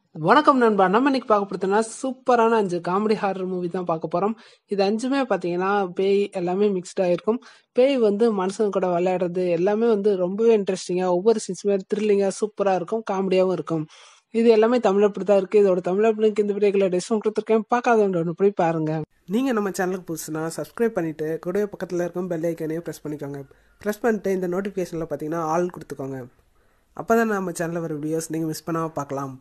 வணக்கம் நண்பா நம்ம இன்னைக்கு பார்க்க போறதுன்னா சூப்பரான அஞ்சு காமெடி ஹாரர் மூவி தான் பார்க்க போறோம் இது அஞ்சுமே பார்த்தீங்கன்னா பேய் எல்லாமே மிக்ஸ்டா இருக்கும் பேய் வந்து மனுஷங்க கூட விளையாடுறது எல்லாமே வந்து ரொம்பவே இன்ட்ரெஸ்டிங்கா ஒவ்வொரு சீன்ஸுமே த்ரில்லிங்கா சூப்பரா இருக்கும் காமெடியாவும் இருக்கும் இது எல்லாமே தமிழ் அப்படி தான் இருக்கு இதோட தமிழ் அப்படிங்க இந்த வீடியோக்களை டிஸ்கவுண்ட் கொடுத்துருக்கேன் பார்க்காதவங்க ஒன்று போய் பாருங்க நீங்கள் நம்ம சேனலுக்கு புதுசுனா சப்ஸ்கிரைப் பண்ணிட்டு கூடவே பக்கத்தில் இருக்கும் பெல் ஐக்கனையும் ப்ரெஸ் பண்ணிக்கோங்க ப்ரெஸ் பண்ணிட்டு இந்த நோட்டிஃபிகேஷனில் பார்த்தீங்கன்னா ஆல் கொடுத்துக்கோங்க அப்போ தான் நம்ம சேனலில் வர வீடியோஸ் நீங்கள் மிஸ் பண்ணாமல் பார்க்கலாம்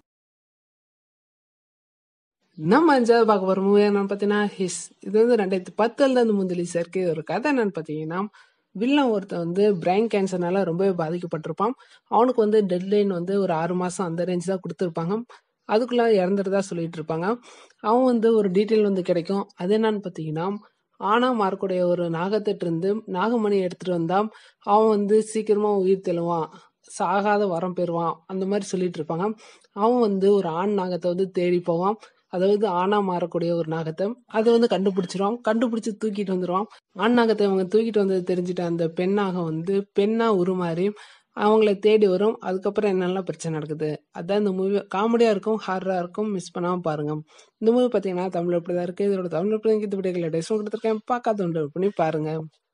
நம்ம அஞ்சாவது பார்க்க போகிற மூவி என்னன்னு பார்த்தீங்கன்னா ஹிஸ் இது வந்து ரெண்டாயிரத்தி பத்துல இருந்து முந்திலி சேர்க்கு ஒரு கதை என்னன்னு பார்த்தீங்கன்னா வில்லன் ஒருத்தன் வந்து பிரைன் கேன்சர்னால ரொம்பவே பாதிக்கப்பட்டிருப்பான் அவனுக்கு வந்து டெட்லைன் வந்து ஒரு ஆறு மாதம் அந்த ரேஞ்ச் தான் கொடுத்துருப்பாங்க அதுக்குள்ளே இறந்துறதா சொல்லிட்டு இருப்பாங்க அவன் வந்து ஒரு டீட்டெயில் வந்து கிடைக்கும் அது என்னன்னு பார்த்தீங்கன்னா ஆனா மாறக்கூடிய ஒரு நாகத்திட்ட இருந்து நாகமணி எடுத்துட்டு வந்தா அவன் வந்து சீக்கிரமா உயிர் தெழுவான் சாகாத வரம் பெறுவான் அந்த மாதிரி சொல்லிட்டு இருப்பாங்க அவன் வந்து ஒரு ஆண் நாகத்தை வந்து தேடி போவான் அதாவது ஆணா மாறக்கூடிய ஒரு நாகத்தை அதை வந்து கண்டுபிடிச்சிருவான் கண்டுபிடிச்சு தூக்கிட்டு வந்துடுவான் ஆண் நாகத்தை அவங்க தூக்கிட்டு வந்தது தெரிஞ்சுட்டு அந்த பெண்ணாக வந்து பெண்ணா உருமாறி அவங்கள தேடி வரும் அதுக்கப்புறம் என்னெல்லாம் பிரச்சனை நடக்குது அதான் இந்த மூவி காமெடியாக இருக்கும் ஹாரராக இருக்கும் மிஸ் பண்ணாமல் பாருங்க இந்த மூவி பார்த்தீங்கன்னா தமிழ் எப்படி தான் இருக்குது இதோட தமிழ் எப்படி இந்த வீடியோக்களை டெஸ்ட் கொடுத்துருக்கேன் பார்க்காத ஒன்று பண்ணி பாருங்க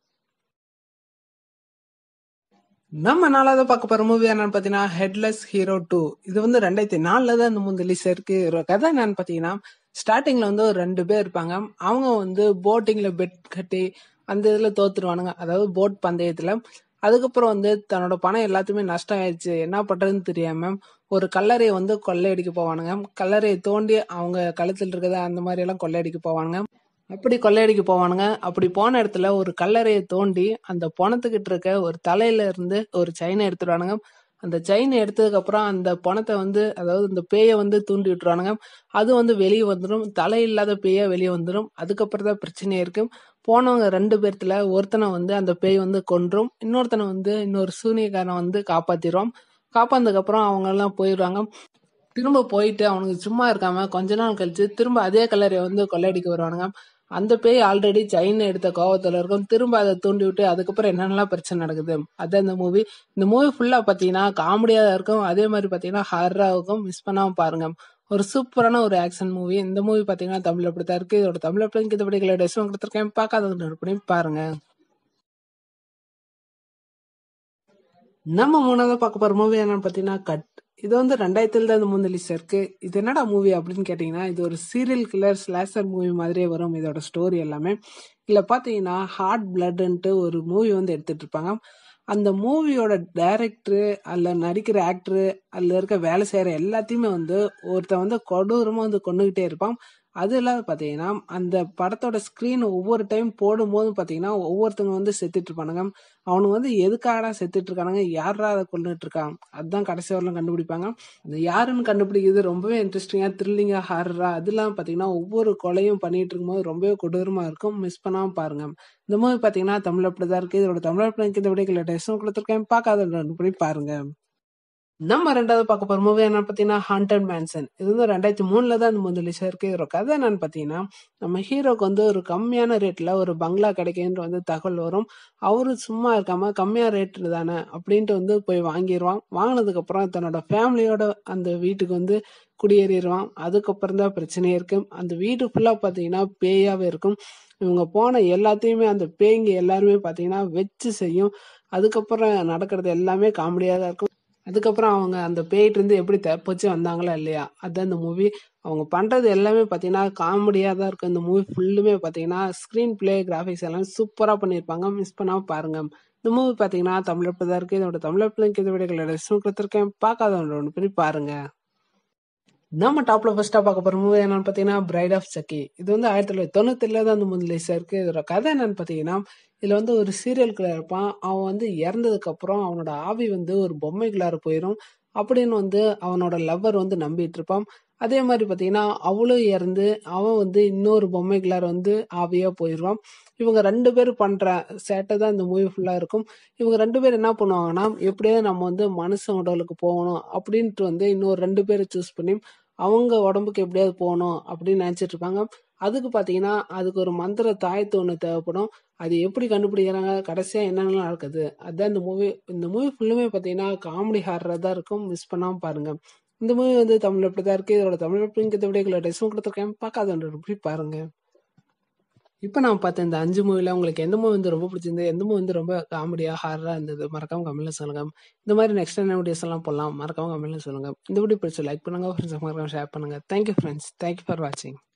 நம்ம நாலாவது பார்க்க போற மூவி என்னன்னு பார்த்தீங்கன்னா ஹெட்லெஸ் ஹீரோ டூ இது வந்து ரெண்டாயிரத்தி நாலுல தான் இந்த மூணு ரிலீஸ் இருக்கு ஒரு கதை என்னன்னு பார்த்தீங்கன்னா ஸ்டார்டிங்ல வந்து ஒரு ரெண்டு பேர் இருப்பாங்க அவங்க வந்து போட்டிங்ல பெட் கட்டி அந்த இதுல தோத்துருவானுங்க அதாவது போட் பந்தயத்துல அதுக்கப்புறம் வந்து தன்னோட பணம் எல்லாத்தையுமே நஷ்டம் ஆயிடுச்சு என்ன பண்றதுன்னு தெரியாம ஒரு கல்லறையை வந்து கொள்ளையடிக்க போவானுங்க கல்லறையை தோண்டி அவங்க கழுத்தில் இருக்கிறத அந்த மாதிரி எல்லாம் கொள்ளையடிக்க போவானுங்க அப்படி கொள்ளையடிக்க போவானுங்க அப்படி போன இடத்துல ஒரு கல்லறையை தோண்டி அந்த பணத்துக்கிட்ட இருக்க ஒரு தலையில இருந்து ஒரு செயினை எடுத்துடுவானுங்க அந்த செயினை எடுத்ததுக்கு அப்புறம் அந்த பணத்தை வந்து அதாவது இந்த பேயை வந்து தூண்டி விட்டுருவானுங்க அது வந்து வெளியே வந்துடும் தலை இல்லாத பேயா வெளியே வந்துடும் அதுக்கப்புறம் தான் பிரச்சனையே இருக்கு போனவங்க ரெண்டு பேர்த்துல ஒருத்தனை வந்து அந்த பேய் வந்து கொன்றும் இன்னொருத்தனை வந்து இன்னொரு சூனியக்காரன் வந்து காப்பாத்திடுவான் காப்பாந்ததுக்கு அப்புறம் அவங்க எல்லாம் போயிடுவாங்க திரும்ப போயிட்டு அவனுக்கு சும்மா இருக்காம கொஞ்ச நாள் கழிச்சு திரும்ப அதே கல்லறையை வந்து கொள்ளையடிக்க வருவானுங்க அந்த பேய் ஆல்ரெடி செயின் எடுத்த கோவத்துல இருக்கும் திரும்ப அதை தூண்டி விட்டு அதுக்கப்புறம் என்னென்னலாம் பிரச்சனை நடக்குது அதான் இந்த மூவி இந்த மூவி ஃபுல்லா பாத்தீங்கன்னா காமெடியா இருக்கும் அதே மாதிரி பாத்தீங்கன்னா ஹாரரா இருக்கும் மிஸ் பண்ணாம பாருங்க ஒரு சூப்பரான ஒரு ஆக்ஷன் மூவி இந்த மூவி பாத்தீங்கன்னா தமிழ் அப்படித்தான் இருக்கு இதோட தமிழ் அப்படி இந்த படிக்கல டெஸ்ட் கொடுத்துருக்கேன் பார்க்காதவங்க பண்ணி பாருங்க நம்ம மூணாவது பார்க்க போற மூவி என்னன்னு பாத்தீங்கன்னா கட் இது வந்து ரெண்டாயிரத்துல தான் இந்த மூணு ரிலீஸ் இருக்கு இது என்னடா மூவி அப்படின்னு கேட்டீங்கன்னா இது ஒரு சீரியல் கில்லர் ஸ்லாஷர் மூவி மாதிரியே வரும் இதோட ஸ்டோரி எல்லாமே இதுல பாத்தீங்கன்னா ஹார்ட் பிளட்ன்ட்டு ஒரு மூவி வந்து எடுத்துட்டு இருப்பாங்க அந்த மூவியோட டைரக்டரு அல்ல நடிக்கிற ஆக்டரு அதுல இருக்க வேலை செய்யற எல்லாத்தையுமே வந்து ஒருத்தன் வந்து கொடூரமா வந்து கொண்டுகிட்டே இருப்பான் அது இல்லாத பாத்தீங்கன்னா அந்த படத்தோட ஸ்கிரீன் ஒவ்வொரு டைம் போடும் போது பாத்தீங்கன்னா ஒவ்வொருத்தவங்க வந்து செத்துட்டு இருப்பானுங்க அவனுக்கு வந்து எதுக்காகடா செத்துட்டு இருக்கானுங்க யாரா அதை கொண்டுட்டு இருக்கான் அதுதான் கடைசி வரலாம் கண்டுபிடிப்பாங்க அந்த யாருன்னு கண்டுபிடிக்கிறது ரொம்பவே இன்ட்ரெஸ்டிங்கா த்ரில்லிங்கா ஹாரரா அதெல்லாம் பாத்தீங்கன்னா ஒவ்வொரு கொலையும் பண்ணிட்டு இருக்கும்போது ரொம்பவே கொடூரமா இருக்கும் மிஸ் பண்ணாம பாருங்க இந்த மூவி பாத்தீங்கன்னா தமிழ் அப்படிதான் இருக்கு இதோட தமிழ் அப்படி இந்த விடைகளை டெஸ்டும் கொடுத்துருக்கேன் பார்க்காத போய் பாருங்க நம்ம ரெண்டாவது பார்க்க போற மூவி என்ன பார்த்தீங்கன்னா ஹண்டட் மேன்சன் இது வந்து ரெண்டாயிரத்தி மூணுல தான் இந்த மூணு ரிலீஸ் இருக்கு இதோட கதை என்னன்னு பார்த்தீங்கன்னா நம்ம ஹீரோக்கு வந்து ஒரு கம்மியான ரேட்ல ஒரு பங்களா கிடைக்குன்ற வந்து தகவல் வரும் அவரு சும்மா இருக்காம கம்மியா ரேட் தானே அப்படின்ட்டு வந்து போய் வாங்கிடுவான் வாங்கினதுக்கு அப்புறம் தன்னோட ஃபேமிலியோட அந்த வீட்டுக்கு வந்து குடியேறிடுவான் அதுக்கப்புறம் தான் பிரச்சனையே இருக்கு அந்த வீடு ஃபுல்லா பார்த்தீங்கன்னா பேயாவே இருக்கும் இவங்க போன எல்லாத்தையுமே அந்த பேய்ங்க எல்லாருமே பார்த்தீங்கன்னா வச்சு செய்யும் அதுக்கப்புறம் நடக்கிறது எல்லாமே காமெடியாக தான் இருக்கும் அதுக்கப்புறம் அவங்க அந்த பேயிட்டு இருந்து எப்படி தப்பிச்சு வந்தாங்களா இல்லையா அதான் இந்த மூவி அவங்க பண்றது எல்லாமே பார்த்தீங்கன்னா காமெடியாக தான் இருக்கும் இந்த மூவி ஃபுல்லுமே பார்த்தீங்கன்னா ஸ்க்ரீன் பிளே கிராஃபிக்ஸ் எல்லாமே சூப்பராக பண்ணியிருப்பாங்க மிஸ் பண்ணாமல் பாருங்க இந்த மூவி பார்த்தீங்கன்னா தமிழ் தான் இருக்கு இதோட தமிழ் பிள்ளைங்க இந்த வீடியோக்களை ரெஸ்டும் கொடுத்துருக்கேன் பார்க்காதவங்க ஒன்று பண்ணி பாருங்க நம்ம டாப்ல ஃபர்ஸ்டா பார்க்க போற மூவி என்னன்னு பாத்தீங்கன்னா பிரைட் ஆஃப் சக்கி இது வந்து ஆயிரத்தி தொள்ளாயிரத்தி தொண்ணூத்தில தான் அந்த முதல் ரிலீஸ் இருக்கு இதோட கதை என்னன்னு பாத்தீங்கன்னா இதுல வந்து ஒரு சீரியல் கிளர் இருப்பான் அவன் வந்து இறந்ததுக்கு அப்புறம் அவனோட ஆவி வந்து ஒரு பொம்மைக்குள்ளார போயிடும் அப்படின்னு வந்து அவனோட லவ்வர் வந்து நம்பிட்டு இருப்பான் அதே மாதிரி பாத்தீங்கன்னா அவளும் இறந்து அவன் வந்து இன்னொரு பொம்மைக்குள்ளார வந்து ஆவியா போயிடுவான் இவங்க ரெண்டு பேரும் பண்ற சேட்டை தான் இந்த மூவி ஃபுல்லா இருக்கும் இவங்க ரெண்டு பேரும் என்ன பண்ணுவாங்கன்னா எப்படியாவது நம்ம வந்து மனுஷன் உடலுக்கு போகணும் அப்படின்ட்டு வந்து இன்னொரு ரெண்டு பேரை சூஸ் பண்ணி அவங்க உடம்புக்கு எப்படியாவது போகணும் அப்படின்னு நினைச்சிட்டு இருப்பாங்க அதுக்கு பாத்தீங்கன்னா அதுக்கு ஒரு மந்திர தாயத்து ஒன்று தேவைப்படும் அது எப்படி கண்டுபிடிக்கிறாங்க கடைசியா என்னென்னலாம் நடக்குது அதான் இந்த மூவி இந்த மூவி ஃபுல்லுமே பாத்தீங்கன்னா காமெடி ஹாரரா தான் இருக்கும் மிஸ் பண்ணாம பாருங்க இந்த மூவி வந்து தமிழ் அப்படி தான் இருக்கு இதோட தமிழ் அப்படிங்கிறத விட டெஸ்டும் கொடுத்துருக்கேன் பார்க்காத போய் பாருங்க இப்போ நான் பார்த்த இந்த அஞ்சு மூவில உங்களுக்கு எந்த மூவி வந்து ரொம்ப பிடிச்சிருந்து எந்த மூவி வந்து ரொம்ப காமெடியா ஹாரரா இருந்தது மறக்காம கமெண்ட்ல சொல்லுங்க இந்த மாதிரி நெக்ஸ்ட் என்ன வீடியோஸ் எல்லாம் போடலாம் மறக்காம கமெண்ட்ல சொல்லுங்க இந்த வீடியோ பிடிச்சி லைக் பண்ணுங்க ஃப்ரெண்ட்ஸ் மறக்காம ஷேர் பண்ணுங்க தேங்க்யூ ஃப்ரெண்ட்ஸ் தேங்க்யூ ஃபார் வாட்சிங்